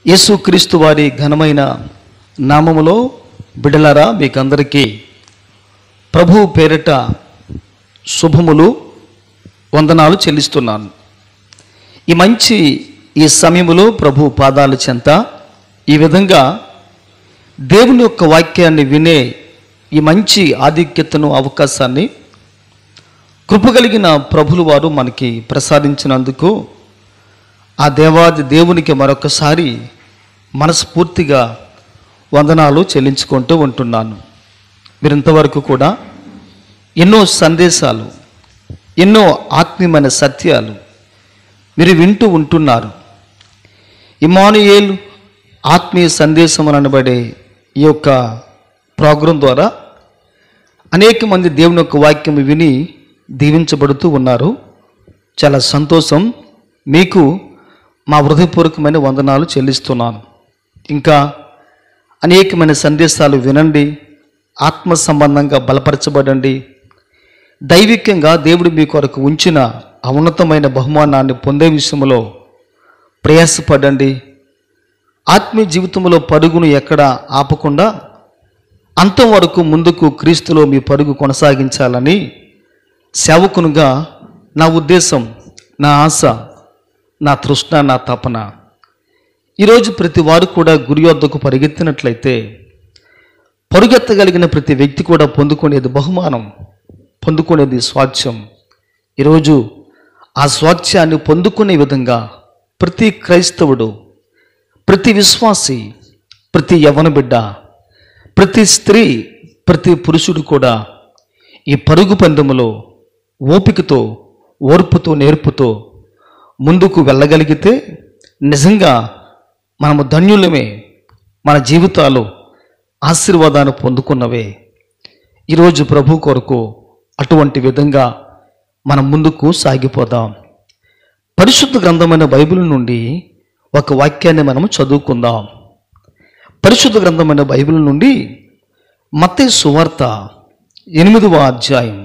యేసుక్రీస్తు వారి ఘనమైన నామములో బిడలారా మీకందరికీ ప్రభు పేరిట శుభములు వందనాలు చెల్లిస్తున్నాను ఈ మంచి ఈ సమయములో ప్రభు పాదాల చెంత ఈ విధంగా దేవుని యొక్క వాక్యాన్ని వినే ఈ మంచి ఆధిక్యతను అవకాశాన్ని కృపగలిగిన ప్రభులు వారు మనకి ప్రసాదించినందుకు ఆ దేవాది దేవునికి మరొకసారి మనస్ఫూర్తిగా వందనాలు చెల్లించుకుంటూ ఉంటున్నాను మీరు ఇంతవరకు కూడా ఎన్నో సందేశాలు ఎన్నో ఆత్మీయమైన సత్యాలు మీరు వింటూ ఉంటున్నారు ఇమానుయేల్ ఆత్మీయ సందేశం అని అనబడే ఈ యొక్క ప్రోగ్రాం ద్వారా అనేక మంది దేవుని యొక్క వాక్యం విని దీవించబడుతూ ఉన్నారు చాలా సంతోషం మీకు మా హృదయపూర్వకమైన వందనాలు చెల్లిస్తున్నాను ఇంకా అనేకమైన సందేశాలు వినండి ఆత్మ సంబంధంగా బలపరచబడండి దైవికంగా దేవుడు మీ కొరకు ఉంచిన ఆ ఉన్నతమైన బహుమానాన్ని పొందే విషయంలో ప్రయాసపడండి ఆత్మీయ జీవితంలో పరుగును ఎక్కడ ఆపకుండా అంతం వరకు ముందుకు క్రీస్తులో మీ పరుగు కొనసాగించాలని సేవకునుగా నా ఉద్దేశం నా ఆశ నా తృష్ణ నా తపన ఈరోజు ప్రతి వారు కూడా గురి వద్దకు పరిగెత్తినట్లయితే పరుగెత్తగలిగిన ప్రతి వ్యక్తి కూడా పొందుకునేది బహుమానం పొందుకునేది స్వాస్థ్యం ఈరోజు ఆ స్వాస్థ్యాన్ని పొందుకునే విధంగా ప్రతి క్రైస్తవుడు ప్రతి విశ్వాసి ప్రతి యవన బిడ్డ ప్రతి స్త్రీ ప్రతి పురుషుడు కూడా ఈ పరుగు పందెములో ఓపికతో ఓర్పుతో నేర్పుతో ముందుకు వెళ్ళగలిగితే నిజంగా మనము ధన్యులమే మన జీవితాలు ఆశీర్వాదాన్ని పొందుకున్నవే ఈరోజు ప్రభు కొరకు అటువంటి విధంగా మనం ముందుకు సాగిపోదాం పరిశుద్ధ గ్రంథమైన బైబిల్ నుండి ఒక వాక్యాన్ని మనం చదువుకుందాం పరిశుద్ధ గ్రంథమైన బైబిల్ నుండి మత్తయి సువార్త ఎనిమిదవ అధ్యాయం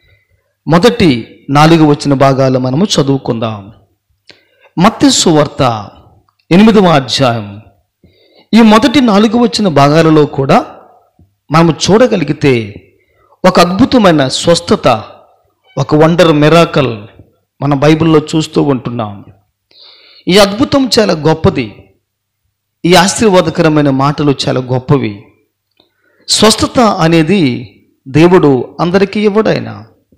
మొదటి నాలుగు వచ్చిన భాగాలు మనము చదువుకుందాం మత్తయి సువార్త ఎనిమిదవ అధ్యాయం ఈ మొదటి నాలుగు వచ్చిన భాగాలలో కూడా మనము చూడగలిగితే ఒక అద్భుతమైన స్వస్థత ఒక వండర్ మిరాకల్ మన బైబిల్లో చూస్తూ ఉంటున్నాం ఈ అద్భుతం చాలా గొప్పది ఈ ఆశీర్వాదకరమైన మాటలు చాలా గొప్పవి స్వస్థత అనేది దేవుడు అందరికీ ఇవ్వడాయన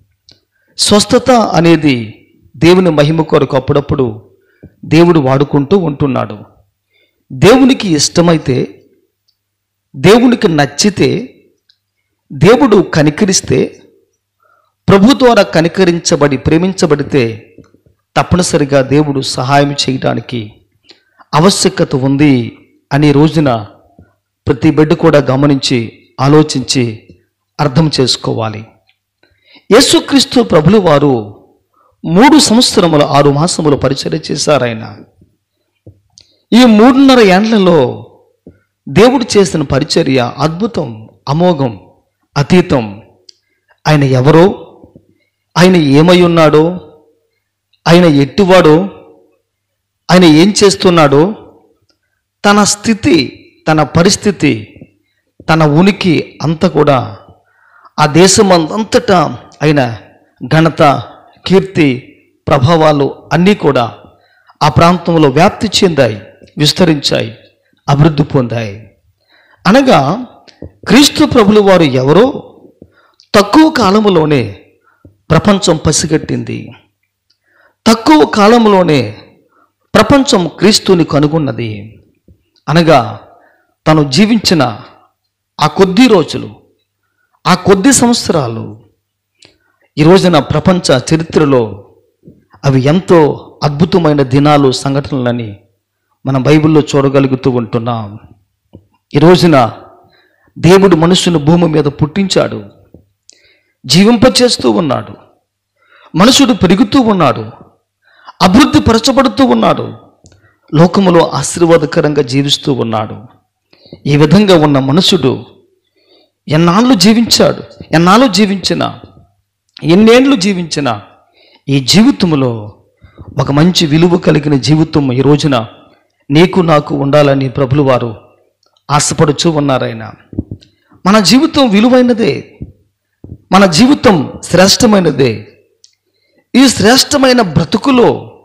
స్వస్థత అనేది దేవుని మహిమ కొరకు అప్పుడప్పుడు దేవుడు వాడుకుంటూ ఉంటున్నాడు దేవునికి ఇష్టమైతే దేవునికి నచ్చితే దేవుడు కనికరిస్తే ప్రభు ద్వారా కనికరించబడి ప్రేమించబడితే తప్పనిసరిగా దేవుడు సహాయం చేయడానికి ఆవశ్యకత ఉంది అనే రోజున ప్రతి బిడ్డ కూడా గమనించి ఆలోచించి అర్థం చేసుకోవాలి యేసుక్రీస్తు ప్రభులు వారు మూడు సంవత్సరముల ఆరు మాసములు పరిచయం చేశారు ఆయన ఈ మూడున్నర ఏండ్లలో దేవుడు చేసిన పరిచర్య అద్భుతం అమోఘం అతీతం ఆయన ఎవరో ఆయన ఏమై ఉన్నాడో ఆయన ఎట్టివాడో ఆయన ఏం చేస్తున్నాడో తన స్థితి తన పరిస్థితి తన ఉనికి అంతా కూడా ఆ దేశం అంతటా ఆయన ఘనత కీర్తి ప్రభావాలు అన్నీ కూడా ఆ ప్రాంతంలో వ్యాప్తి చెందాయి విస్తరించాయి అభివృద్ధి పొందాయి అనగా క్రీస్తు ప్రభులు వారు ఎవరో తక్కువ కాలంలోనే ప్రపంచం పసిగట్టింది తక్కువ కాలంలోనే ప్రపంచం క్రీస్తుని కనుగొన్నది అనగా తను జీవించిన ఆ కొద్ది రోజులు ఆ కొద్ది సంవత్సరాలు ఈ రోజున ప్రపంచ చరిత్రలో అవి ఎంతో అద్భుతమైన దినాలు సంఘటనలని మన బైబిల్లో చూడగలుగుతూ ఉంటున్నాం ఈ రోజున దేవుడు మనుషుని భూమి మీద పుట్టించాడు జీవింపచేస్తూ ఉన్నాడు మనుషుడు పెరుగుతూ ఉన్నాడు అభివృద్ధి పరచబడుతూ ఉన్నాడు లోకములో ఆశీర్వాదకరంగా జీవిస్తూ ఉన్నాడు ఈ విధంగా ఉన్న మనుషుడు ఎన్నాళ్ళు జీవించాడు ఎన్నాళ్ళు జీవించిన ఎన్నేళ్ళు జీవించిన ఈ జీవితంలో ఒక మంచి విలువ కలిగిన జీవితం ఈ రోజున నీకు నాకు ఉండాలని ప్రభులు వారు ఆశపడుచూ ఉన్నారాయన మన జీవితం విలువైనదే మన జీవితం శ్రేష్టమైనదే ఈ శ్రేష్టమైన బ్రతుకులో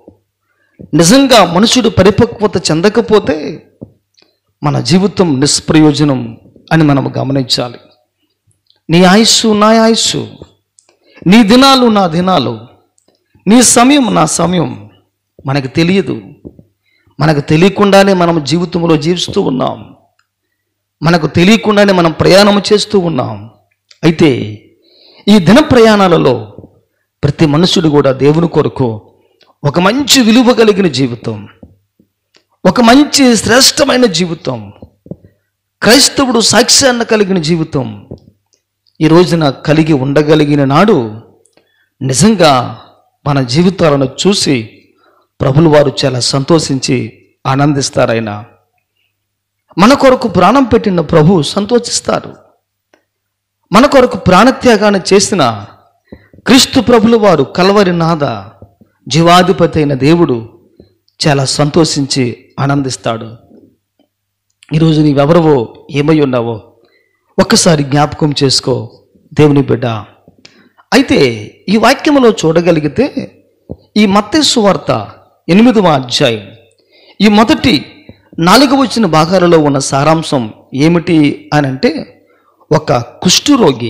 నిజంగా మనుషుడు పరిపక్వత చెందకపోతే మన జీవితం నిష్ప్రయోజనం అని మనం గమనించాలి నీ ఆయుస్సు నా ఆయుస్సు నీ దినాలు నా దినాలు నీ సమయం నా సమయం మనకు తెలియదు మనకు తెలియకుండానే మనం జీవితంలో జీవిస్తూ ఉన్నాం మనకు తెలియకుండానే మనం ప్రయాణం చేస్తూ ఉన్నాం అయితే ఈ దిన ప్రయాణాలలో ప్రతి మనుషుడు కూడా దేవుని కొరకు ఒక మంచి విలువ కలిగిన జీవితం ఒక మంచి శ్రేష్టమైన జీవితం క్రైస్తవుడు సాక్ష్యాన్ని కలిగిన జీవితం ఈ రోజున కలిగి ఉండగలిగిన నాడు నిజంగా మన జీవితాలను చూసి ప్రభులు వారు చాలా సంతోషించి ఆనందిస్తారైనా మన కొరకు ప్రాణం పెట్టిన ప్రభు సంతోషిస్తారు మన కొరకు ప్రాణత్యాగాన్ని చేసిన క్రీస్తు ప్రభుల వారు కలవరి నాద జీవాధిపతి అయిన దేవుడు చాలా సంతోషించి ఆనందిస్తాడు ఈరోజు నీవెవరవో ఏమై ఉన్నావో ఒక్కసారి జ్ఞాపకం చేసుకో దేవుని బిడ్డ అయితే ఈ వాక్యములో చూడగలిగితే ఈ మత్తేసు వార్త ఎనిమిదవ అధ్యాయం ఈ మొదటి నాలుగు వచ్చిన భాగాలలో ఉన్న సారాంశం ఏమిటి అని అంటే ఒక కుష్ఠురోగి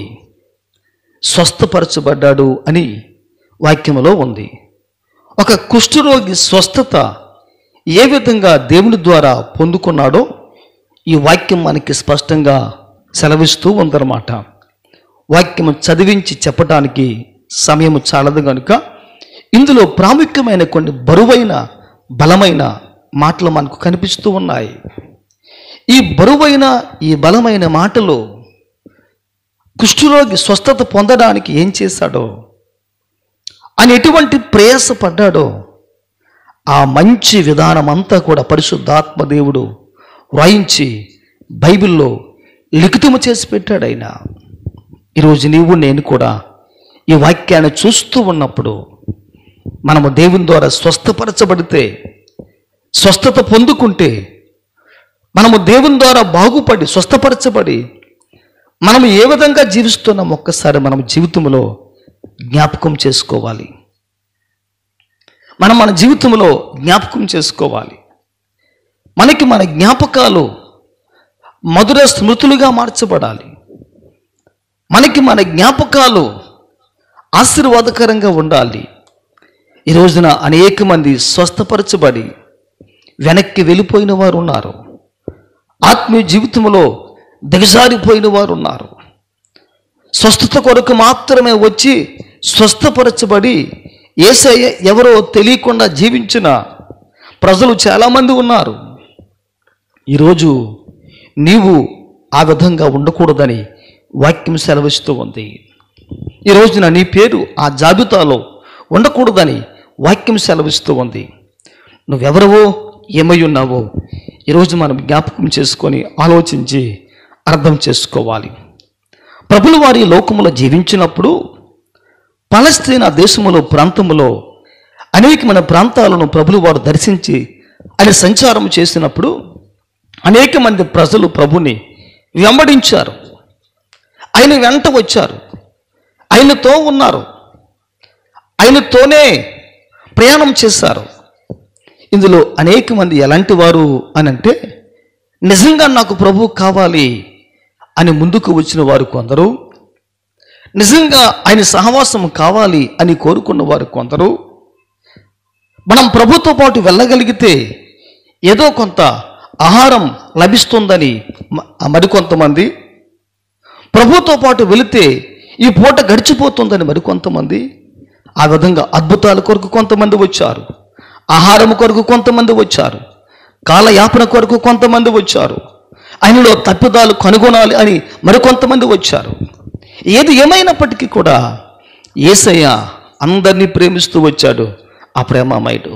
స్వస్థపరచబడ్డాడు అని వాక్యములో ఉంది ఒక కుష్ఠరోగి స్వస్థత ఏ విధంగా దేవుని ద్వారా పొందుకున్నాడో ఈ వాక్యం మనకి స్పష్టంగా సెలవిస్తూ ఉందన్నమాట వాక్యము చదివించి చెప్పటానికి సమయం చాలదు కనుక ఇందులో ప్రాముఖ్యమైన కొన్ని బరువైన బలమైన మాటలు మనకు కనిపిస్తూ ఉన్నాయి ఈ బరువైన ఈ బలమైన మాటలు కుష్ఠరోగి స్వస్థత పొందడానికి ఏం చేశాడో ఆయన ఎటువంటి ప్రయాస పడ్డాడో ఆ మంచి విధానం అంతా కూడా పరిశుద్ధాత్మ దేవుడు వ్రాయించి బైబిల్లో లిఖితము చేసి పెట్టాడు ఆయన ఈరోజు నీవు నేను కూడా ఈ వాక్యాన్ని చూస్తూ ఉన్నప్పుడు మనము దేవుని ద్వారా స్వస్థపరచబడితే స్వస్థత పొందుకుంటే మనము దేవుని ద్వారా బాగుపడి స్వస్థపరచబడి మనం ఏ విధంగా జీవిస్తున్నాం ఒక్కసారి మనం జీవితంలో జ్ఞాపకం చేసుకోవాలి మనం మన జీవితంలో జ్ఞాపకం చేసుకోవాలి మనకి మన జ్ఞాపకాలు మధుర స్మృతులుగా మార్చబడాలి మనకి మన జ్ఞాపకాలు ఆశీర్వాదకరంగా ఉండాలి ఈ రోజున అనేక మంది స్వస్థపరచబడి వెనక్కి వెళ్ళిపోయిన వారు ఉన్నారు ఆత్మీయ జీవితంలో దిగజారిపోయిన వారు ఉన్నారు స్వస్థత కొరకు మాత్రమే వచ్చి స్వస్థపరచబడి ఏసయ్య ఎవరో తెలియకుండా జీవించిన ప్రజలు చాలామంది ఉన్నారు ఈరోజు నీవు ఆ విధంగా ఉండకూడదని వాక్యం సెలవిస్తూ ఉంది ఈ రోజున నీ పేరు ఆ జాబితాలో ఉండకూడదని వాక్యం సెలవిస్తూ ఉంది నువ్వెవరవో ఏమై ఉన్నావో ఈరోజు మనం జ్ఞాపకం చేసుకొని ఆలోచించి అర్థం చేసుకోవాలి ప్రభులు వారి లోకములో జీవించినప్పుడు పలస్తీనా దేశములో ప్రాంతములో అనేకమైన ప్రాంతాలను ప్రభులు వారు దర్శించి ఆయన సంచారం చేసినప్పుడు అనేక మంది ప్రజలు ప్రభుని వెంబడించారు ఆయన వెంట వచ్చారు ఆయనతో ఉన్నారు ఆయనతోనే ప్రయాణం చేశారు ఇందులో అనేక మంది ఎలాంటి వారు అని అంటే నిజంగా నాకు ప్రభు కావాలి అని ముందుకు వచ్చిన వారు కొందరు నిజంగా ఆయన సహవాసం కావాలి అని కోరుకున్న వారు కొందరు మనం ప్రభుతో పాటు వెళ్ళగలిగితే ఏదో కొంత ఆహారం లభిస్తుందని మ- మరికొంతమంది ప్రభుతో పాటు వెళితే ఈ పూట గడిచిపోతుందని మరికొంతమంది ఆ విధంగా అద్భుతాల కొరకు కొంతమంది వచ్చారు ఆహారం కొరకు కొంతమంది వచ్చారు కాలయాపన కొరకు కొంతమంది వచ్చారు ఆయనలో తప్పిదాలు కనుగొనాలి అని మరికొంతమంది వచ్చారు ఏది ఏమైనప్పటికీ కూడా ఏసయ్య అందరినీ ప్రేమిస్తూ వచ్చాడు ఆ ప్రేమమయుడు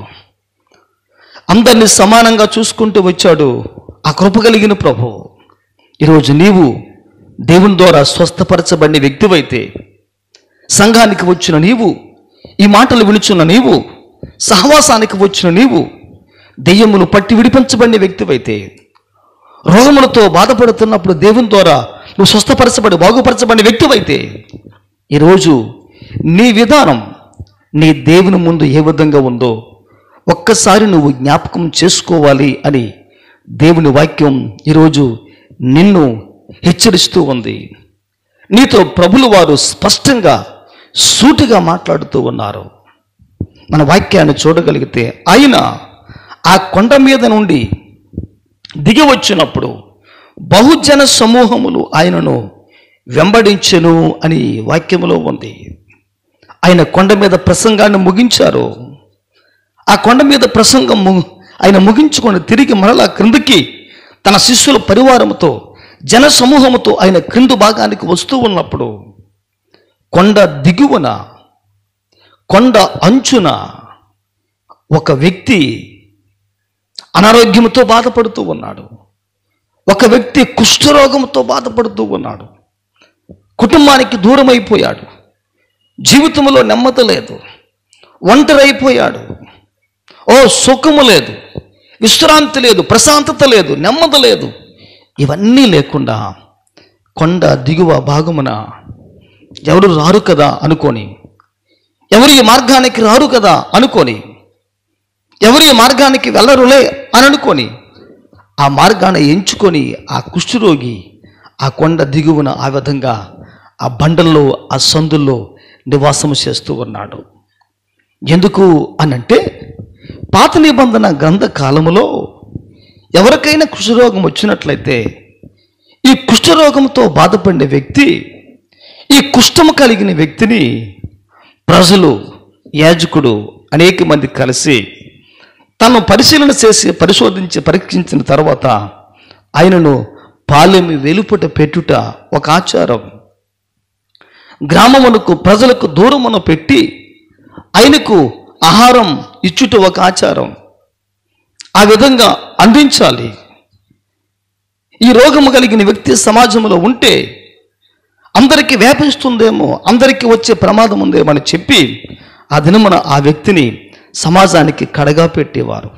అందరినీ సమానంగా చూసుకుంటూ వచ్చాడు ఆ కృప కలిగిన ప్రభు ఈరోజు నీవు దేవుని ద్వారా స్వస్థపరచబడిన వ్యక్తివైతే సంఘానికి వచ్చిన నీవు ఈ మాటలు వినుచున్న నీవు సహవాసానికి వచ్చిన నీవు దెయ్యములు పట్టి విడిపించబడిన వ్యక్తివైతే రోగములతో బాధపడుతున్నప్పుడు దేవుని ద్వారా నువ్వు స్వస్థపరచబడి బాగుపరచబడిన వ్యక్తివైతే ఈరోజు నీ విధానం నీ దేవుని ముందు ఏ విధంగా ఉందో ఒక్కసారి నువ్వు జ్ఞాపకం చేసుకోవాలి అని దేవుని వాక్యం ఈరోజు నిన్ను హెచ్చరిస్తూ ఉంది నీతో ప్రభులు వారు స్పష్టంగా సూటిగా మాట్లాడుతూ ఉన్నారు మన వాక్యాన్ని చూడగలిగితే ఆయన ఆ కొండ మీద నుండి దిగి వచ్చినప్పుడు బహుజన సమూహములు ఆయనను వెంబడించెను అని వాక్యములో ఉంది ఆయన కొండ మీద ప్రసంగాన్ని ముగించారు ఆ కొండ మీద ప్రసంగం ము- ఆయన ముగించుకొని తిరిగి మరలా క్రిందికి తన శిష్యుల పరివారముతో జన సమూహముతో ఆయన క్రిందు భాగానికి వస్తూ ఉన్నప్పుడు కొండ దిగువన కొండ అంచున ఒక వ్యక్తి అనారోగ్యంతో బాధపడుతూ ఉన్నాడు ఒక వ్యక్తి కుష్ఠరోగంతో బాధపడుతూ ఉన్నాడు కుటుంబానికి దూరం అయిపోయాడు జీవితంలో నెమ్మది లేదు ఒంటరైపోయాడు ఓ సుఖము లేదు విశ్రాంతి లేదు ప్రశాంతత లేదు నెమ్మది లేదు ఇవన్నీ లేకుండా కొండ దిగువ భాగమున ఎవరు రారు కదా అనుకొని ఎవరు ఈ మార్గానికి రారు కదా అనుకొని ఎవరు ఈ మార్గానికి వెళ్ళరులే అని అనుకొని ఆ మార్గాన్ని ఎంచుకొని ఆ కుష్ఠరోగి ఆ కొండ దిగువన ఆ విధంగా ఆ బండల్లో ఆ సందుల్లో నివాసం చేస్తూ ఉన్నాడు ఎందుకు అనంటే పాత నిబంధన గ్రంథ కాలములో ఎవరికైనా కుష్ఠరోగం వచ్చినట్లయితే ఈ కుష్ఠరోగంతో బాధపడిన వ్యక్తి ఈ కుష్ఠము కలిగిన వ్యక్తిని ప్రజలు యాజకుడు అనేక మంది కలిసి తను పరిశీలన చేసి పరిశోధించి పరీక్షించిన తర్వాత ఆయనను పాలెమి వెలుపట పెట్టుట ఒక ఆచారం గ్రామమునకు ప్రజలకు దూరమున పెట్టి ఆయనకు ఆహారం ఇచ్చుట ఒక ఆచారం ఆ విధంగా అందించాలి ఈ రోగము కలిగిన వ్యక్తి సమాజంలో ఉంటే అందరికీ వ్యాపిస్తుందేమో అందరికీ వచ్చే ప్రమాదం ఉందేమో అని చెప్పి ఆ దినమున ఆ వ్యక్తిని సమాజానికి కడగా పెట్టేవారు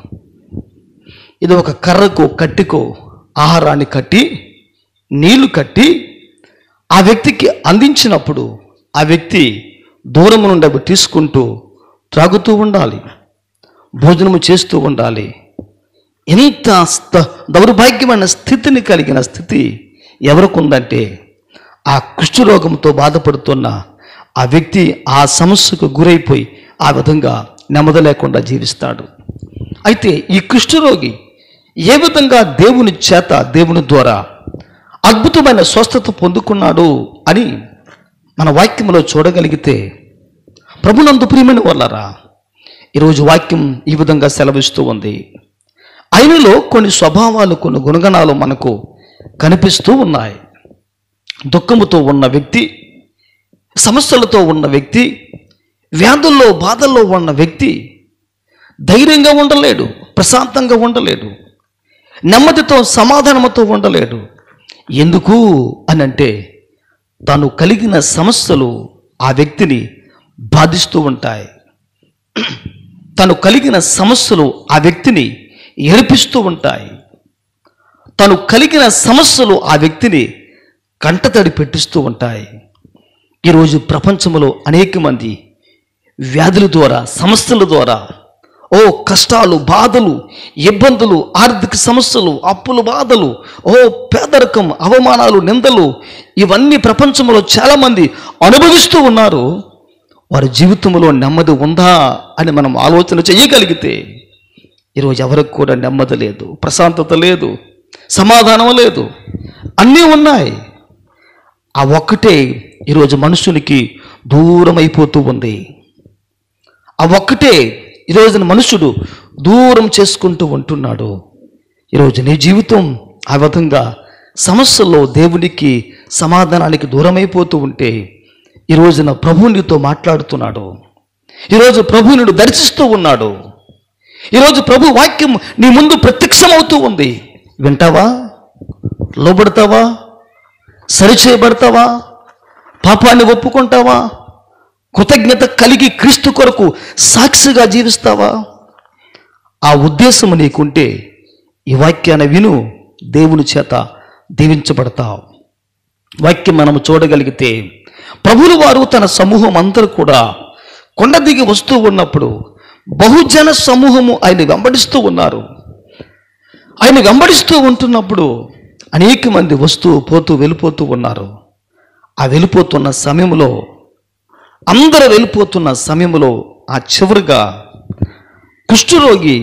ఇది ఒక కర్రకు కట్టికో ఆహారాన్ని కట్టి నీళ్లు కట్టి ఆ వ్యక్తికి అందించినప్పుడు ఆ వ్యక్తి దూరం నుండి అవి తీసుకుంటూ త్రాగుతూ ఉండాలి భోజనము చేస్తూ ఉండాలి ఎంత స్త- దౌర్భాగ్యమైన స్థితిని కలిగిన స్థితి ఎవరికి ఉందంటే ఆ కుష్ఠరోగంతో బాధపడుతున్న ఆ వ్యక్తి ఆ సమస్యకు గురైపోయి ఆ విధంగా నెమ్మది లేకుండా జీవిస్తాడు అయితే ఈ కుష్ఠరోగి ఏ విధంగా దేవుని చేత దేవుని ద్వారా అద్భుతమైన స్వస్థత పొందుకున్నాడు అని మన వాక్యంలో చూడగలిగితే ప్రభునందు ప్రియమైన వాళ్ళరా ఈరోజు వాక్యం ఈ విధంగా సెలవిస్తూ ఉంది ఆయనలో కొన్ని స్వభావాలు కొన్ని గుణగణాలు మనకు కనిపిస్తూ ఉన్నాయి దుఃఖముతో ఉన్న వ్యక్తి సమస్యలతో ఉన్న వ్యక్తి వ్యాధుల్లో బాధల్లో ఉన్న వ్యక్తి ధైర్యంగా ఉండలేడు ప్రశాంతంగా ఉండలేడు నెమ్మదితో సమాధానముతో ఉండలేడు ఎందుకు అనంటే తను కలిగిన సమస్యలు ఆ వ్యక్తిని బాధిస్తూ ఉంటాయి తను కలిగిన సమస్యలు ఆ వ్యక్తిని ఏడిపిస్తూ ఉంటాయి తను కలిగిన సమస్యలు ఆ వ్యక్తిని కంటతడి పెట్టిస్తూ ఉంటాయి ఈరోజు ప్రపంచంలో అనేక మంది వ్యాధుల ద్వారా సమస్యల ద్వారా ఓ కష్టాలు బాధలు ఇబ్బందులు ఆర్థిక సమస్యలు అప్పులు బాధలు ఓ పేదరికం అవమానాలు నిందలు ఇవన్నీ ప్రపంచంలో చాలామంది అనుభవిస్తూ ఉన్నారు వారి జీవితంలో నెమ్మది ఉందా అని మనం ఆలోచన చేయగలిగితే ఈరోజు ఎవరికి కూడా నెమ్మది లేదు ప్రశాంతత లేదు సమాధానం లేదు అన్నీ ఉన్నాయి ఆ ఒక్కటే ఈరోజు మనుషునికి దూరం అయిపోతూ ఉంది ఆ ఒక్కటే ఈరోజు మనుషుడు దూరం చేసుకుంటూ ఉంటున్నాడు ఈరోజు నీ జీవితం ఆ విధంగా సమస్యల్లో దేవునికి సమాధానానికి దూరమైపోతూ ఉంటే ఈ రోజున ప్రభు నీతో మాట్లాడుతున్నాడు ఈరోజు ప్రభు నిన్ను దర్శిస్తూ ఉన్నాడు ఈరోజు ప్రభు వాక్యం నీ ముందు ప్రత్యక్షమవుతూ ఉంది వింటావా లోబడతావా సరిచేయబడతావా పాపాన్ని ఒప్పుకుంటావా కృతజ్ఞత కలిగి క్రీస్తు కొరకు సాక్షిగా జీవిస్తావా ఆ ఉద్దేశం నీకుంటే ఈ వాక్యాన్ని విను దేవుని చేత దీవించబడతావు వాక్యం మనము చూడగలిగితే ప్రభులు వారు తన సమూహం అందరూ కూడా కొండ దిగి వస్తూ ఉన్నప్పుడు బహుజన సమూహము ఆయన వెంబడిస్తూ ఉన్నారు ఆయన వెంబడిస్తూ ఉంటున్నప్పుడు అనేక మంది వస్తూ పోతూ వెళ్ళిపోతూ ఉన్నారు ఆ వెళ్ళిపోతున్న సమయంలో అందరూ వెళ్ళిపోతున్న సమయంలో ఆ చివరిగా కుష్ఠరోగి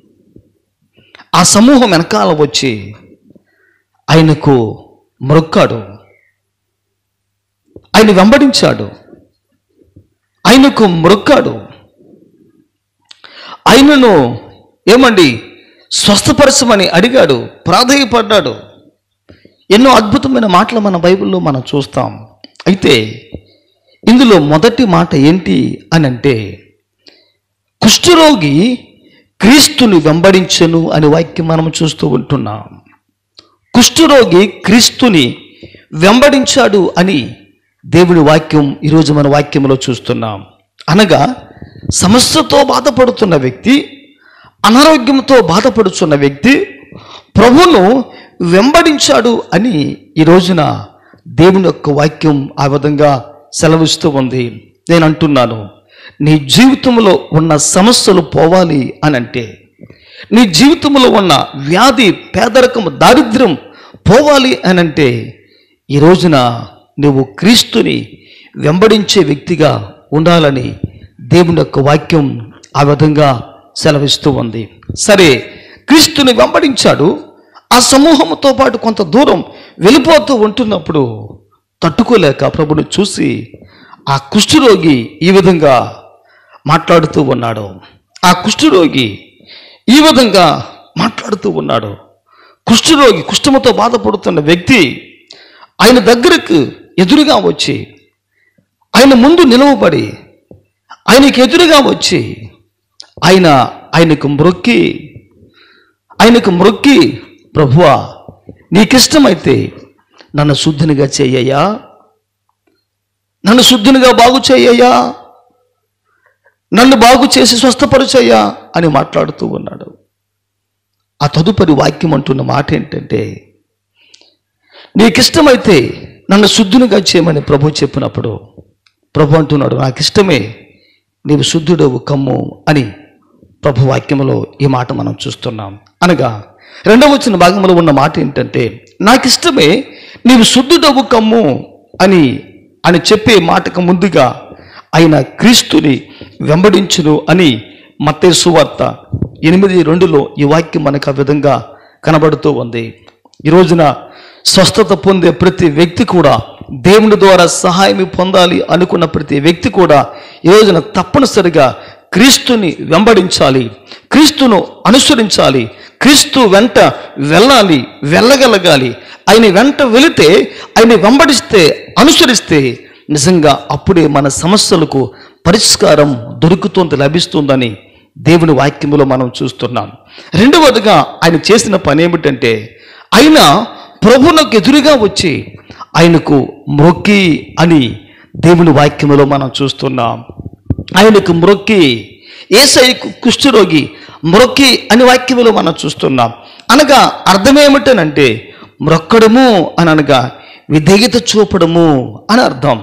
ఆ సమూహం వెనకాల వచ్చి ఆయనకు మొక్కాడు ఆయన వెంబడించాడు ఆయనకు మొక్కాడు ఆయనను ఏమండి స్వస్థపరచమని అడిగాడు ప్రాధేయపడ్డాడు ఎన్నో అద్భుతమైన మాటలు మన బైబిల్లో మనం చూస్తాం అయితే ఇందులో మొదటి మాట ఏంటి అని అంటే కుష్ఠరోగి క్రీస్తుని వెంబడించను అనే వాక్యం మనం చూస్తూ ఉంటున్నాం కుష్ఠరోగి క్రీస్తుని వెంబడించాడు అని దేవుడి వాక్యం ఈరోజు మన వాక్యంలో చూస్తున్నాం అనగా సమస్యతో బాధపడుతున్న వ్యక్తి అనారోగ్యంతో బాధపడుతున్న వ్యక్తి ప్రభును వెంబడించాడు అని ఈ రోజున దేవుని యొక్క వాక్యం ఆ విధంగా సెలవిస్తూ ఉంది నేను అంటున్నాను నీ జీవితంలో ఉన్న సమస్యలు పోవాలి అని అంటే నీ జీవితంలో ఉన్న వ్యాధి పేదరికం దారిద్ర్యం పోవాలి అని అంటే ఈ రోజున నువ్వు క్రీస్తుని వెంబడించే వ్యక్తిగా ఉండాలని దేవుని యొక్క వాక్యం ఆ విధంగా సెలవిస్తూ ఉంది సరే క్రీస్తుని వెంబడించాడు ఆ సమూహంతో పాటు కొంత దూరం వెళ్ళిపోతూ ఉంటున్నప్పుడు తట్టుకోలేక ప్రభుని చూసి ఆ కుష్ఠరోగి ఈ విధంగా మాట్లాడుతూ ఉన్నాడు ఆ కుష్ఠరోగి ఈ విధంగా మాట్లాడుతూ ఉన్నాడు కుష్ఠరోగి కుష్ఠముతో బాధపడుతున్న వ్యక్తి ఆయన దగ్గరకు ఎదురుగా వచ్చి ఆయన ముందు నిలవబడి ఆయనకి ఎదురుగా వచ్చి ఆయన ఆయనకు మ్రొక్కి ఆయనకు మ్రొక్కి ప్రభువా నీకిష్టమైతే నన్ను శుద్ధినిగా చేయయ్యా నన్ను శుద్ధినిగా బాగు చేయయ్యా నన్ను బాగు చేసి స్వస్థపరిచయ్యా అని మాట్లాడుతూ ఉన్నాడు ఆ తదుపరి వాక్యం అంటున్న మాట ఏంటంటే నీకిష్టమైతే నన్ను శుద్ధునిగా చేయమని ప్రభు చెప్పినప్పుడు ప్రభు అంటున్నాడు నాకు ఇష్టమే నీవు శుద్ధుడవు కమ్ము అని ప్రభు వాక్యములో ఈ మాట మనం చూస్తున్నాం అనగా రెండవ వచ్చిన భాగంలో ఉన్న మాట ఏంటంటే నాకు ఇష్టమే నీవు శుద్ధుడవు కమ్ము అని అని చెప్పే మాటకు ముందుగా ఆయన క్రీస్తుని వెంబడించును అని మత్తయి వార్త ఎనిమిది రెండులో ఈ వాక్యం మనకు ఆ విధంగా కనబడుతూ ఉంది ఈ రోజున స్వస్థత పొందే ప్రతి వ్యక్తి కూడా దేవుని ద్వారా సహాయం పొందాలి అనుకున్న ప్రతి వ్యక్తి కూడా ఈ రోజున తప్పనిసరిగా క్రీస్తుని వెంబడించాలి క్రీస్తును అనుసరించాలి క్రీస్తు వెంట వెళ్ళాలి వెళ్ళగలగాలి ఆయన వెంట వెళితే ఆయన వెంబడిస్తే అనుసరిస్తే నిజంగా అప్పుడే మన సమస్యలకు పరిష్కారం దొరుకుతుంది లభిస్తుందని దేవుని వాక్యములో మనం చూస్తున్నాం రెండవదిగా ఆయన చేసిన పని ఏమిటంటే ఆయన ప్రభునకు ఎదురుగా వచ్చి ఆయనకు మ్రొక్కి అని దేవుని వాక్యములో మనం చూస్తున్నాం ఆయనకు మ్రొక్కి ఏసై కుష్ఠరోగి మ్రొక్కి అని వాక్యములో మనం చూస్తున్నాం అనగా అర్థమేమిటనంటే మ్రొక్కడము అని అనగా విధేయత చూపడము అని అర్థం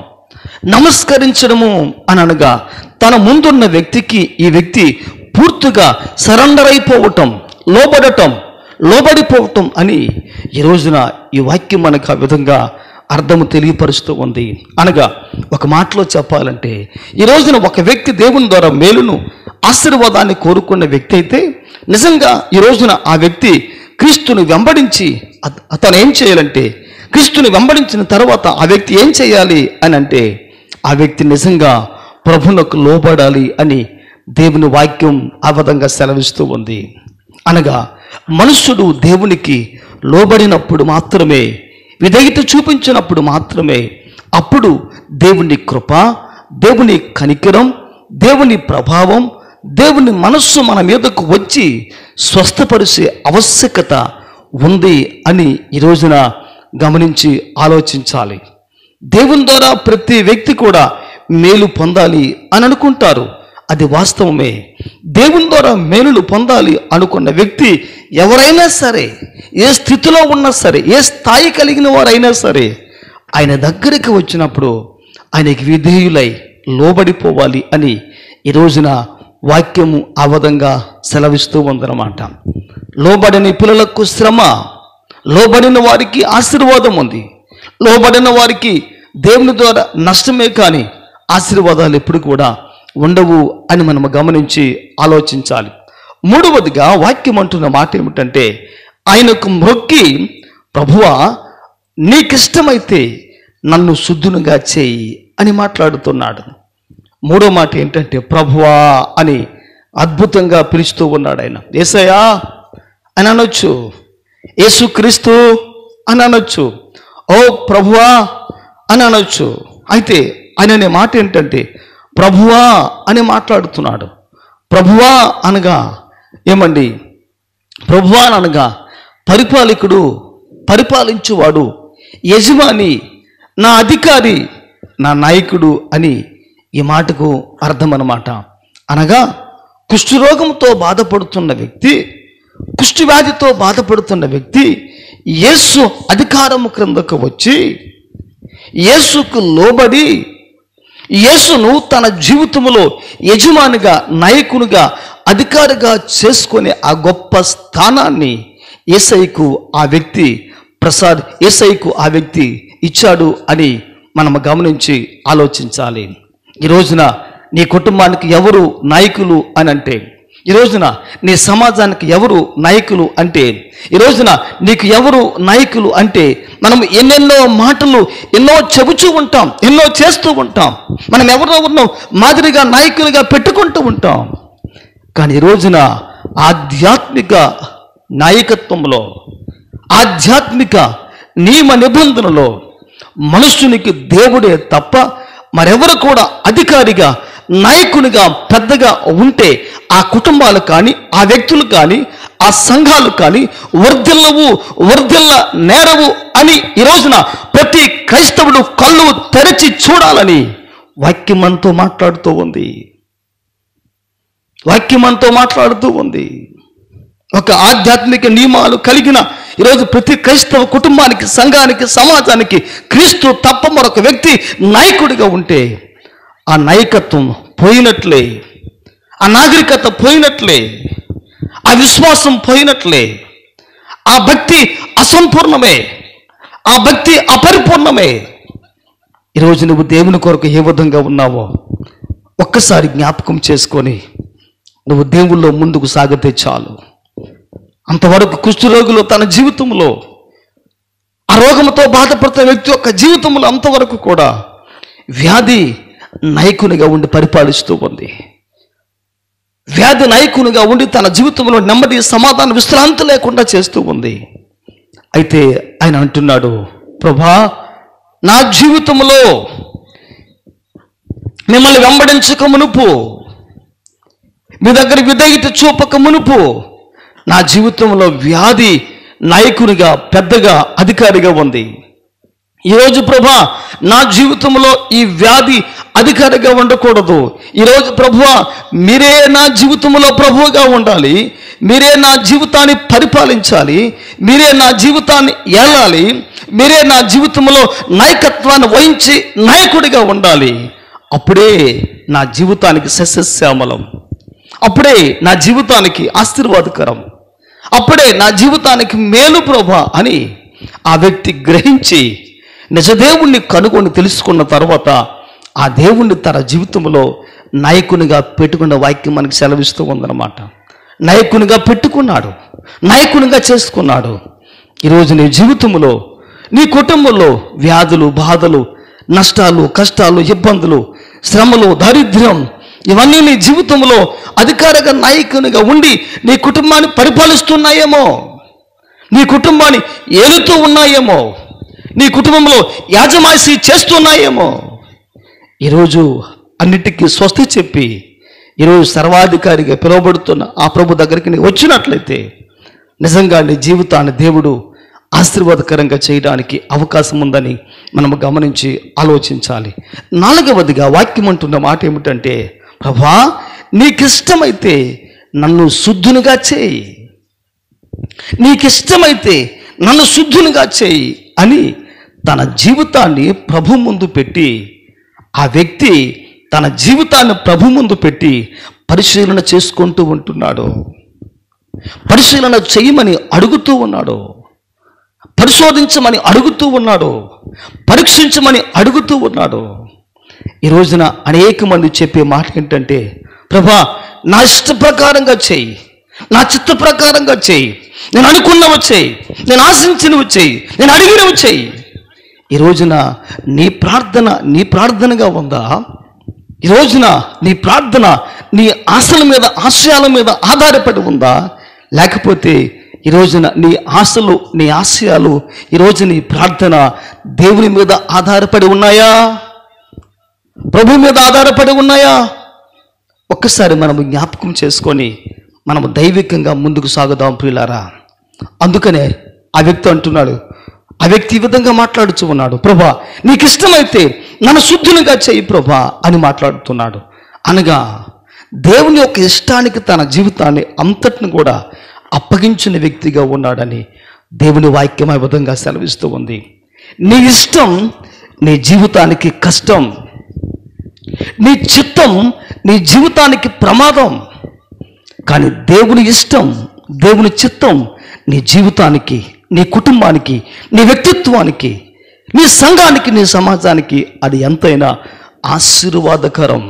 నమస్కరించడము అని అనగా తన ముందున్న వ్యక్తికి ఈ వ్యక్తి పూర్తిగా సరెండర్ అయిపోవటం లోబడటం లోబడిపోవటం అని ఈ రోజున ఈ వాక్యం మనకు ఆ విధంగా అర్థము తెలియపరుస్తూ ఉంది అనగా ఒక మాటలో చెప్పాలంటే ఈ రోజున ఒక వ్యక్తి దేవుని ద్వారా మేలును ఆశీర్వాదాన్ని కోరుకున్న వ్యక్తి అయితే నిజంగా ఈ రోజున ఆ వ్యక్తి క్రీస్తుని వెంబడించి అత- అతను ఏం చేయాలంటే క్రీస్తుని వెంబడించిన తర్వాత ఆ వ్యక్తి ఏం చేయాలి అని అంటే ఆ వ్యక్తి నిజంగా ప్రభునకు లోబడాలి అని దేవుని వాక్యం ఆ విధంగా సెలవిస్తూ ఉంది అనగా మనుష్యుడు దేవునికి లోబడినప్పుడు మాత్రమే విధేయత చూపించినప్పుడు మాత్రమే అప్పుడు దేవుని కృప దేవుని కనికరం దేవుని ప్రభావం దేవుని మనస్సు మన మీదకు వచ్చి స్వస్థపరిచే ఆవశ్యకత ఉంది అని ఈ రోజున గమనించి ఆలోచించాలి దేవుని ద్వారా ప్రతి వ్యక్తి కూడా మేలు పొందాలి అని అనుకుంటారు అది వాస్తవమే దేవుని ద్వారా మేలులు పొందాలి అనుకున్న వ్యక్తి ఎవరైనా సరే ఏ స్థితిలో ఉన్నా సరే ఏ స్థాయి కలిగిన వారైనా సరే ఆయన దగ్గరికి వచ్చినప్పుడు ఆయనకి విధేయులై లోబడిపోవాలి అని ఈ రోజున వాక్యము ఆ విధంగా సెలవిస్తూ ఉందన్నమాట లోబడని పిల్లలకు శ్రమ లోబడిన వారికి ఆశీర్వాదం ఉంది లోబడిన వారికి దేవుని ద్వారా నష్టమే కానీ ఆశీర్వాదాలు ఎప్పుడు కూడా ఉండవు అని మనం గమనించి ఆలోచించాలి మూడవదిగా వాక్యం అంటున్న మాట ఏమిటంటే ఆయనకు మొక్కి ప్రభువా నీకిష్టమైతే నన్ను శుద్ధునిగా చేయి అని మాట్లాడుతున్నాడు మూడో మాట ఏంటంటే ప్రభువా అని అద్భుతంగా పిలుస్తూ ఉన్నాడు ఆయన ఏసయ్యా అని అనొచ్చు యేసుక్రీస్తు అని అనొచ్చు ఓ ప్రభువా అని అనొచ్చు అయితే ఆయన అనే మాట ఏంటంటే ప్రభువా అని మాట్లాడుతున్నాడు ప్రభువా అనగా ఏమండి ప్రభువా అని అనగా పరిపాలకుడు పరిపాలించువాడు యజమాని నా అధికారి నా నాయకుడు అని ఈ మాటకు అర్థం అన్నమాట అనగా కుష్ఠరోగంతో బాధపడుతున్న వ్యక్తి కుష్ఠవ్యాధితో బాధపడుతున్న వ్యక్తి యేసు అధికారము క్రిందకు వచ్చి యేసుకు లోబడి యేసును తన జీవితంలో యజమానిగా నాయకునిగా అధికారిగా చేసుకునే ఆ గొప్ప స్థానాన్ని ఏసైకు ఆ వ్యక్తి ప్రసాద్ ఏసైకు ఆ వ్యక్తి ఇచ్చాడు అని మనం గమనించి ఆలోచించాలి ఈ రోజున నీ కుటుంబానికి ఎవరు నాయకులు అని అంటే ఈ రోజున నీ సమాజానికి ఎవరు నాయకులు అంటే ఈ రోజున నీకు ఎవరు నాయకులు అంటే మనం ఎన్నెన్నో మాటలు ఎన్నో చెబుతూ ఉంటాం ఎన్నో చేస్తూ ఉంటాం మనం ఎవరో ఉన్నాం మాదిరిగా నాయకులుగా పెట్టుకుంటూ ఉంటాం కానీ ఈ రోజున ఆధ్యాత్మిక నాయకత్వంలో ఆధ్యాత్మిక నియమ నిబంధనలో మనుషునికి దేవుడే తప్ప మరెవరు కూడా అధికారిగా నాయకునిగా పెద్దగా ఉంటే ఆ కుటుంబాలు కానీ ఆ వ్యక్తులు కానీ ఆ సంఘాలు కానీ వర్ధిల్లవు వర్ధిల్ల నేరవు అని ఈ రోజున ప్రతి క్రైస్తవుడు కళ్ళు తెరచి చూడాలని వాక్యం మనతో మాట్లాడుతూ ఉంది వాక్యం మనతో మాట్లాడుతూ ఉంది ఒక ఆధ్యాత్మిక నియమాలు కలిగిన ఈరోజు ప్రతి క్రైస్తవ కుటుంబానికి సంఘానికి సమాజానికి క్రీస్తు తప్ప మరొక వ్యక్తి నాయకుడిగా ఉంటే ఆ నాయకత్వం పోయినట్లే ఆ నాగరికత పోయినట్లే ఆ విశ్వాసం పోయినట్లే ఆ భక్తి అసంపూర్ణమే ఆ భక్తి అపరిపూర్ణమే ఈరోజు నువ్వు దేవుని కొరకు ఏ విధంగా ఉన్నావో ఒక్కసారి జ్ఞాపకం చేసుకొని నువ్వు దేవుల్లో ముందుకు సాగితే చాలు అంతవరకు కుష్ఠరోగులు తన జీవితంలో ఆ రోగంతో బాధపడుతున్న వ్యక్తి యొక్క జీవితంలో అంతవరకు కూడా వ్యాధి నాయకునిగా ఉండి పరిపాలిస్తూ ఉంది వ్యాధి నాయకునిగా ఉండి తన జీవితంలో నెమ్మది సమాధానం విశ్రాంతి లేకుండా చేస్తూ ఉంది అయితే ఆయన అంటున్నాడు ప్రభా నా జీవితంలో మిమ్మల్ని వెంబడించక మునుపు మీ దగ్గర విధేయత చూపక మునుపు నా జీవితంలో వ్యాధి నాయకునిగా పెద్దగా అధికారిగా ఉంది ఈరోజు ప్రభా నా జీవితంలో ఈ వ్యాధి అధికారిగా ఉండకూడదు ఈరోజు ప్రభువా మీరే నా జీవితంలో ప్రభువుగా ఉండాలి మీరే నా జీవితాన్ని పరిపాలించాలి మీరే నా జీవితాన్ని ఏలాలి మీరే నా జీవితంలో నాయకత్వాన్ని వహించి నాయకుడిగా ఉండాలి అప్పుడే నా జీవితానికి సస్యశ్యామలం అప్పుడే నా జీవితానికి ఆశీర్వాదకరం అప్పుడే నా జీవితానికి మేలు ప్రభా అని ఆ వ్యక్తి గ్రహించి నిజదేవుణ్ణి కనుగొని తెలుసుకున్న తర్వాత ఆ దేవుణ్ణి తన జీవితంలో నాయకునిగా పెట్టుకున్న వాక్యం మనకి సెలవిస్తూ ఉందన్నమాట నాయకునిగా పెట్టుకున్నాడు నాయకునిగా చేసుకున్నాడు ఈరోజు నీ జీవితంలో నీ కుటుంబంలో వ్యాధులు బాధలు నష్టాలు కష్టాలు ఇబ్బందులు శ్రమలు దారిద్ర్యం ఇవన్నీ నీ జీవితంలో అధికారిక నాయకునిగా ఉండి నీ కుటుంబాన్ని పరిపాలిస్తున్నాయేమో నీ కుటుంబాన్ని ఏలుతూ ఉన్నాయేమో నీ కుటుంబంలో యాజమాసి చేస్తున్నాయేమో ఈరోజు అన్నిటికీ స్వస్తి చెప్పి ఈరోజు సర్వాధికారిగా పిలువబడుతున్న ఆ ప్రభు దగ్గరికి నీవు వచ్చినట్లయితే నిజంగా నీ జీవితాన్ని దేవుడు ఆశీర్వాదకరంగా చేయడానికి అవకాశం ఉందని మనము గమనించి ఆలోచించాలి నాలుగవదిగా వాక్యం అంటున్న మాట ఏమిటంటే ప్రభా నీకిష్టమైతే నన్ను శుద్ధునిగా చేయి నీకిష్టమైతే నన్ను శుద్ధునిగా చేయి అని తన జీవితాన్ని ప్రభు ముందు పెట్టి ఆ వ్యక్తి తన జీవితాన్ని ప్రభు ముందు పెట్టి పరిశీలన చేసుకుంటూ ఉంటున్నాడు పరిశీలన చేయమని అడుగుతూ ఉన్నాడు పరిశోధించమని అడుగుతూ ఉన్నాడు పరీక్షించమని అడుగుతూ ఉన్నాడు ఈ రోజున అనేక మంది చెప్పే మాట ఏంటంటే ప్రభా నా ఇష్ట ప్రకారంగా చేయి నా చిత్త ప్రకారంగా చేయి నేను అనుకున్నవి చేయి నేను ఆశించినవి చేయి నేను అడిగినవి చేయి ఈ రోజున నీ ప్రార్థన నీ ప్రార్థనగా ఉందా ఈ రోజున నీ ప్రార్థన నీ ఆశల మీద ఆశయాల మీద ఆధారపడి ఉందా లేకపోతే ఈ రోజున నీ ఆశలు నీ ఆశయాలు ఈరోజు నీ ప్రార్థన దేవుని మీద ఆధారపడి ఉన్నాయా ప్రభు మీద ఆధారపడి ఉన్నాయా ఒక్కసారి మనము జ్ఞాపకం చేసుకొని మనము దైవికంగా ముందుకు సాగుదాం ప్రియులారా అందుకనే ఆ వ్యక్తి అంటున్నాడు ఆ వ్యక్తి ఈ విధంగా మాట్లాడుతూ ఉన్నాడు ప్రభా నీకు ఇష్టమైతే నన్ను శుద్ధునిగా చేయి ప్రభా అని మాట్లాడుతున్నాడు అనగా దేవుని యొక్క ఇష్టానికి తన జీవితాన్ని అంతటిని కూడా అప్పగించిన వ్యక్తిగా ఉన్నాడని దేవుని వాక్యం ఆ విధంగా సెలవిస్తూ ఉంది నీ ఇష్టం నీ జీవితానికి కష్టం నీ చిత్తం నీ జీవితానికి ప్రమాదం కానీ దేవుని ఇష్టం దేవుని చిత్తం నీ జీవితానికి నీ కుటుంబానికి నీ వ్యక్తిత్వానికి నీ సంఘానికి నీ సమాజానికి అది ఎంతైనా ఆశీర్వాదకరం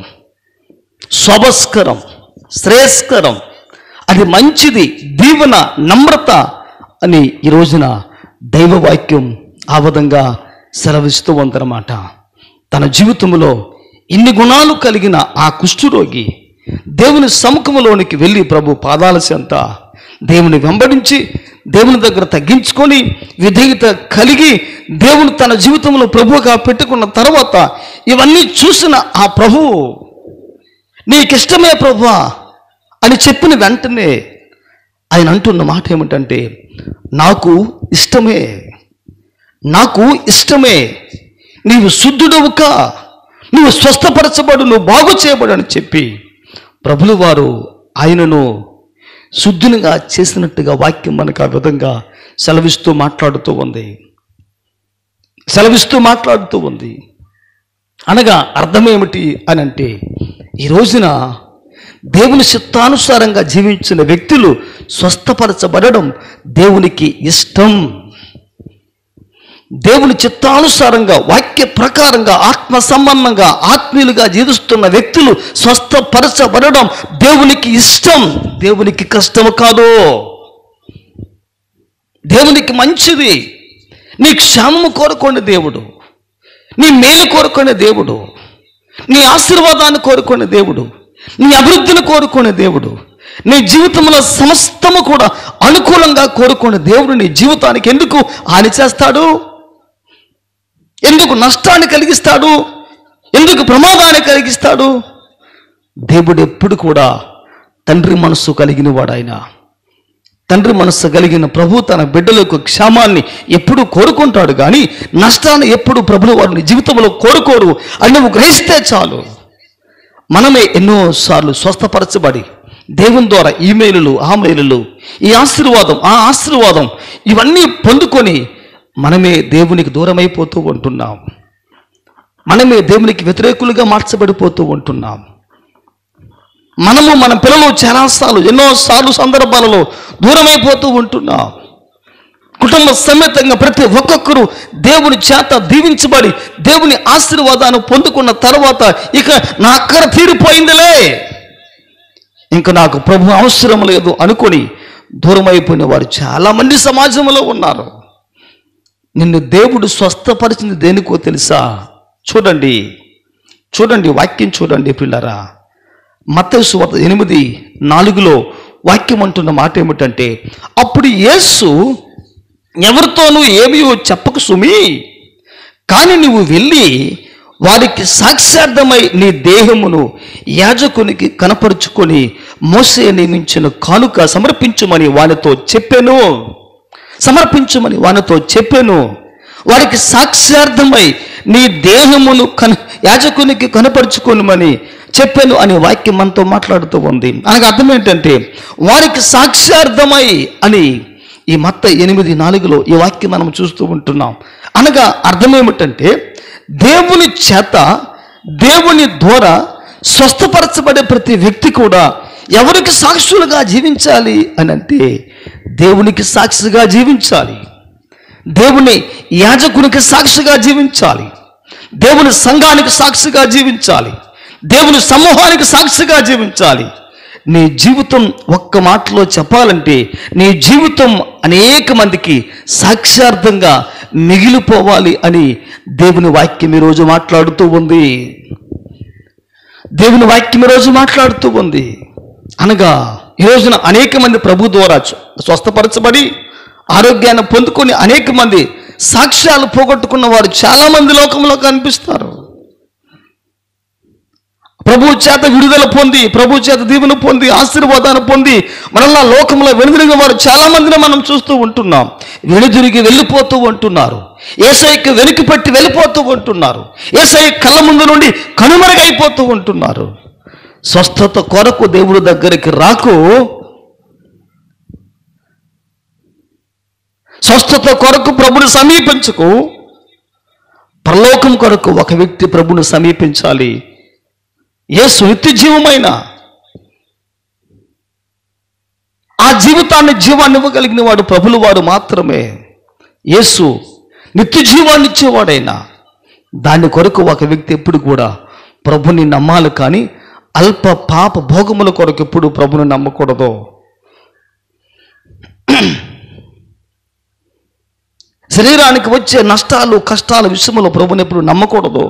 శోభస్కరం శ్రేయస్కరం అది మంచిది దీవెన నమ్రత అని ఈ రోజున దైవవాక్యం ఆ విధంగా సెలవిస్తూ ఉందన్నమాట తన జీవితంలో ఇన్ని గుణాలు కలిగిన ఆ కుష్ఠురోగి దేవుని సముఖంలోనికి వెళ్ళి ప్రభు పాదాల చెంత దేవుని వెంబడించి దేవుని దగ్గర తగ్గించుకొని విధేయత కలిగి దేవుని తన జీవితంలో ప్రభువుగా పెట్టుకున్న తర్వాత ఇవన్నీ చూసిన ఆ ప్రభువు నీకిష్టమే ప్రభువా అని చెప్పిన వెంటనే ఆయన అంటున్న మాట ఏమిటంటే నాకు ఇష్టమే నాకు ఇష్టమే నీవు శుద్ధుడవు కా నువ్వు స్వస్థపరచబడు నువ్వు బాగు చేయబడు అని చెప్పి ప్రభులు వారు ఆయనను శుద్ధునిగా చేసినట్టుగా వాక్యం మనకు ఆ విధంగా సెలవిస్తూ మాట్లాడుతూ ఉంది సెలవిస్తూ మాట్లాడుతూ ఉంది అనగా అర్థమేమిటి అని అంటే ఈ రోజున దేవుని చిత్తానుసారంగా జీవించిన వ్యక్తులు స్వస్థపరచబడడం దేవునికి ఇష్టం దేవుని చిత్తానుసారంగా వాక్య ప్రకారంగా ఆత్మ సంబంధంగా ఆత్మీయులుగా జీవిస్తున్న వ్యక్తులు స్వస్థపరచబడడం దేవునికి ఇష్టం దేవునికి కష్టము కాదు దేవునికి మంచిది నీ క్షేమము కోరుకోండి దేవుడు నీ మేలు కోరుకునే దేవుడు నీ ఆశీర్వాదాన్ని కోరుకునే దేవుడు నీ అభివృద్ధిని కోరుకునే దేవుడు నీ జీవితంలో సమస్తము కూడా అనుకూలంగా కోరుకునే దేవుడు నీ జీవితానికి ఎందుకు హాని చేస్తాడు ఎందుకు నష్టాన్ని కలిగిస్తాడు ఎందుకు ప్రమాదాన్ని కలిగిస్తాడు దేవుడు ఎప్పుడు కూడా తండ్రి మనస్సు కలిగిన వాడాయన తండ్రి మనస్సు కలిగిన ప్రభు తన బిడ్డలకు క్షేమాన్ని ఎప్పుడు కోరుకుంటాడు కానీ నష్టాన్ని ఎప్పుడు ప్రభులు వారిని జీవితంలో కోరుకోరు అని నువ్వు గ్రహిస్తే చాలు మనమే ఎన్నోసార్లు స్వస్థపరచబడి దేవుని ద్వారా ఈమెయిలులు ఆ మెయిలులు ఈ ఆశీర్వాదం ఆ ఆశీర్వాదం ఇవన్నీ పొందుకొని మనమే దేవునికి దూరమైపోతూ ఉంటున్నాం మనమే దేవునికి వ్యతిరేకులుగా మార్చబడిపోతూ ఉంటున్నాం మనము మన పిల్లలు చాలాసార్లు ఎన్నోసార్లు సందర్భాలలో దూరమైపోతూ ఉంటున్నాం కుటుంబ సమేతంగా ప్రతి ఒక్కొక్కరు దేవుని చేత దీవించబడి దేవుని ఆశీర్వాదాన్ని పొందుకున్న తర్వాత ఇక నా అక్కర తీరిపోయిందిలే ఇంకా నాకు ప్రభు అవసరం లేదు అనుకొని దూరమైపోయిన వారు చాలామంది సమాజంలో ఉన్నారు నిన్ను దేవుడు స్వస్థపరిచింది దేనికో తెలుసా చూడండి చూడండి వాక్యం చూడండి పిల్లరా మత్తయి సువార్త ఎనిమిది నాలుగులో వాక్యం అంటున్న మాట ఏమిటంటే అప్పుడు యేసు ఎవరితోనూ ఏమీ చెప్పకు సుమి కానీ నువ్వు వెళ్ళి వారికి సాక్షార్థమై నీ దేహమును యాజకునికి కనపరుచుకొని మోసే నియమించిన కానుక సమర్పించమని వానితో చెప్పాను సమర్పించమని వానితో చెప్పాను వారికి సాక్ష్యార్థమై నీ దేహమును కన యాజకునికి కనపరుచుకొనుమని చెప్పాను అనే వాక్యం మనతో మాట్లాడుతూ ఉంది అనగా అర్థం ఏంటంటే వారికి సాక్ష్యార్థమై అని ఈ మత్త ఎనిమిది నాలుగులో ఈ వాక్యం మనం చూస్తూ ఉంటున్నాం అనగా అర్థం ఏమిటంటే దేవుని చేత దేవుని ద్వారా స్వస్థపరచబడే ప్రతి వ్యక్తి కూడా ఎవరికి సాక్షులుగా జీవించాలి అని అంటే దేవునికి సాక్షిగా జీవించాలి దేవుని యాజకునికి సాక్షిగా జీవించాలి దేవుని సంఘానికి సాక్షిగా జీవించాలి దేవుని సమూహానికి సాక్షిగా జీవించాలి నీ జీవితం ఒక్క మాటలో చెప్పాలంటే నీ జీవితం అనేక మందికి సాక్ష్యార్థంగా మిగిలిపోవాలి అని దేవుని వాక్యం ఈరోజు మాట్లాడుతూ ఉంది దేవుని వాక్యం ఈరోజు మాట్లాడుతూ ఉంది అనగా ఈ రోజున అనేక మంది ప్రభు ద్వారా స్వ- స్వస్థపరచబడి ఆరోగ్యాన్ని పొందుకొని అనేక మంది సాక్ష్యాలు పోగొట్టుకున్న వారు చాలా మంది లోకంలో కనిపిస్తారు ప్రభు చేత విడుదల పొంది ప్రభు చేత దీవెన పొంది ఆశీర్వాదాన్ని పొంది మనల్లా లోకంలో వెనుదిరిగిన వారు చాలా మందిని మనం చూస్తూ ఉంటున్నాం వెనుదిరిగి వెళ్ళిపోతూ ఉంటున్నారు ఏసైకి వెనుక పెట్టి వెళ్ళిపోతూ ఉంటున్నారు ఏసై కళ్ళ ముందు నుండి కనుమరుగైపోతూ ఉంటున్నారు స్వస్థత కొరకు దేవుడి దగ్గరికి రాకు స్వస్థత కొరకు ప్రభుని సమీపించుకు పరలోకం కొరకు ఒక వ్యక్తి ప్రభుని సమీపించాలి యేసు నిత్య జీవమైన ఆ జీవితాన్ని జీవాన్ని ఇవ్వగలిగిన వాడు ప్రభులు వాడు మాత్రమే యేసు నిత్య జీవాన్ని ఇచ్చేవాడైనా దాని కొరకు ఒక వ్యక్తి ఎప్పుడు కూడా ప్రభుని నమ్మాలి కానీ అల్ప పాప భోగముల కొరకు ఎప్పుడు ప్రభుని నమ్మకూడదు శరీరానికి వచ్చే నష్టాలు కష్టాల విషయంలో ప్రభుని ఎప్పుడు నమ్మకూడదు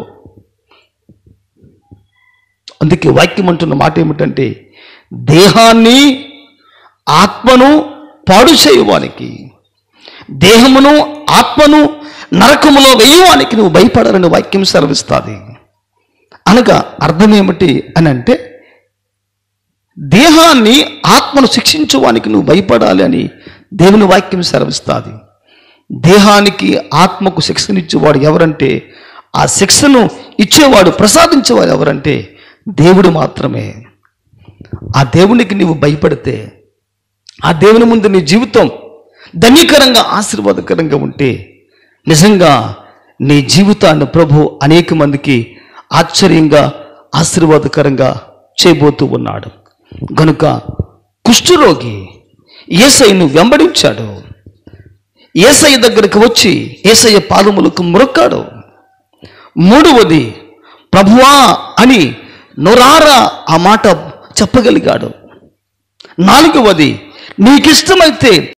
అందుకే వాక్యం అంటున్న మాట ఏమిటంటే దేహాన్ని ఆత్మను పాడు చేయువానికి దేహమును ఆత్మను నరకములో వేయవానికి నువ్వు భయపడాలని వాక్యం సెలవిస్తుంది అనగా అర్థం ఏమిటి అని అంటే దేహాన్ని ఆత్మను శిక్షించువానికి నువ్వు భయపడాలి అని దేవుని వాక్యం సెలవిస్తుంది దేహానికి ఆత్మకు శిక్షనిచ్చేవాడు ఎవరంటే ఆ శిక్షను ఇచ్చేవాడు ప్రసాదించేవాడు ఎవరంటే దేవుడు మాత్రమే ఆ దేవునికి నీవు భయపడితే ఆ దేవుని ముందు నీ జీవితం ధన్యకరంగా ఆశీర్వాదకరంగా ఉంటే నిజంగా నీ జీవితాన్ని ప్రభు అనేక మందికి ఆశ్చర్యంగా ఆశీర్వాదకరంగా చేయబోతూ ఉన్నాడు గనుక కుష్ఠరోగి ఏసైను వెంబడించాడు ఏసయ్య దగ్గరికి వచ్చి ఏసయ్య పాదములకు మురక్కాడు మూడవది ప్రభువా అని నొరారా ఆ మాట చెప్పగలిగాడు నాలుగవది నీకిష్టమైతే